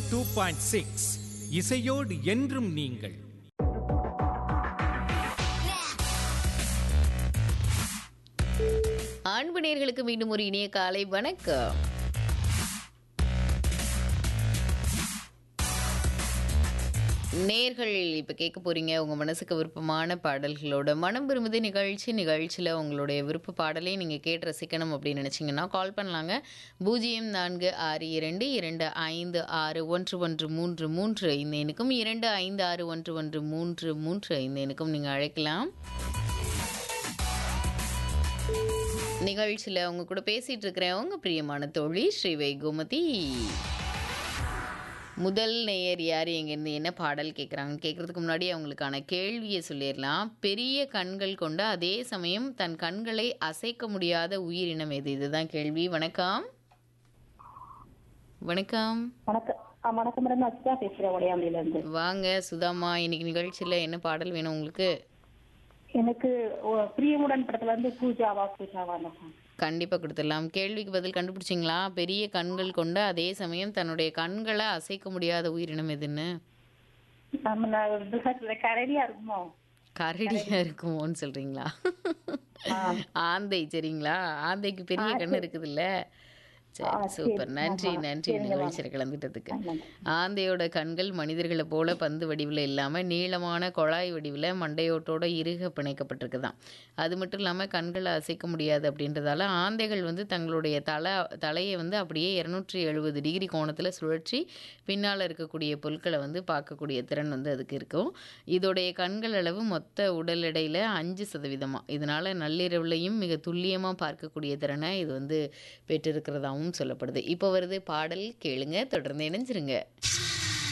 Two point six இசையோடு என்றும் நீங்கள் அன்பு நேர்களுக்கு மீண்டும் ஒரு இனிய காலை வணக்கம் நேர்கள் இப்போ கேட்க போறீங்க உங்க மனசுக்கு விருப்பமான பாடல்களோட மனம் விரும்புது நிகழ்ச்சி நிகழ்ச்சியில் உங்களுடைய விருப்ப பாடலை நீங்கள் கேட்டு ரசிக்கணும் அப்படின்னு நினச்சிங்கன்னா கால் பண்ணலாங்க பூஜ்ஜியம் நான்கு ஆறு இரண்டு இரண்டு ஐந்து ஆறு ஒன்று ஒன்று மூன்று மூன்று இந்த எண்ணுக்கும் இரண்டு ஐந்து ஆறு ஒன்று ஒன்று மூன்று மூன்று இந்த எண்ணுக்கும் நீங்கள் அழைக்கலாம் நிகழ்ச்சியில் அவங்க கூட பேசிட்டு இருக்கிறேன் உங்க பிரியமான தோழி ஸ்ரீவை கோமதி முதல் நேயர் யார் எங்கேருந்து என்ன பாடல் கேட்குறாங்க கேட்குறதுக்கு முன்னாடி அவங்களுக்கான கேள்வியை சொல்லிடலாம் பெரிய கண்கள் கொண்ட அதே சமயம் தன் கண்களை அசைக்க முடியாத உயிரினம் எது இதுதான் கேள்வி வணக்கம் வணக்கம் வணக்கம் ஆ, வணக்கம் மேடம் நான் அச்சுதா பேசுறேன் உடையாமலில இருந்து வாங்க சுதாமா இன்னைக்கு நிகழ்ச்சியில் என்ன பாடல் வேணும் உங்களுக்கு எனக்கு ஓ, பிரியமுடன் படத்துல இருந்து பூஜாவா பூஜாவா அந்த song. கண்டிப்பாக கொடுத்துடலாம் கேள்விக்கு பதில் கண்டுபிடிச்சிங்களா பெரிய கண்கள் கொண்ட அதே சமயம் தன்னுடைய கண்களை அசைக்க முடியாத உயிரினம் எதுன்னு நம்ம நான் இது சொல்ல கரடியா இருக்குமோ கரடியா இருக்குமோன்னு சொல்றீங்களா ஆந்தை சரிங்களா ஆந்தைக்கு பெரிய கண்ணு இருக்குதுல்ல சரி சூப்பர் நன்றி நன்றி நிகழ்ச்சியில் கலந்துட்டதுக்கு ஆந்தையோட கண்கள் மனிதர்களை போல பந்து வடிவில் இல்லாமல் நீளமான குழாய் வடிவில் மண்டையோட்டோட இறுக பிணைக்கப்பட்டிருக்குதாம் அது மட்டும் இல்லாமல் கண்களை அசைக்க முடியாது அப்படின்றதால ஆந்தைகள் வந்து தங்களுடைய தலை தலையை வந்து அப்படியே இரநூற்றி எழுபது டிகிரி கோணத்தில் சுழற்றி பின்னால் இருக்கக்கூடிய பொருட்களை வந்து பார்க்கக்கூடிய திறன் வந்து அதுக்கு இருக்கும் இதோடைய கண்கள் அளவு மொத்த உடல் எடையில் அஞ்சு சதவீதமாக இதனால் நள்ளிரவுலையும் மிக துல்லியமாக பார்க்கக்கூடிய திறனை இது வந்து பெற்றிருக்கிறதாகவும் சொல்லப்படுது இப்போ வருது பாடல் கேளுங்க தொடர்ந்து இணைஞ்சிருங்க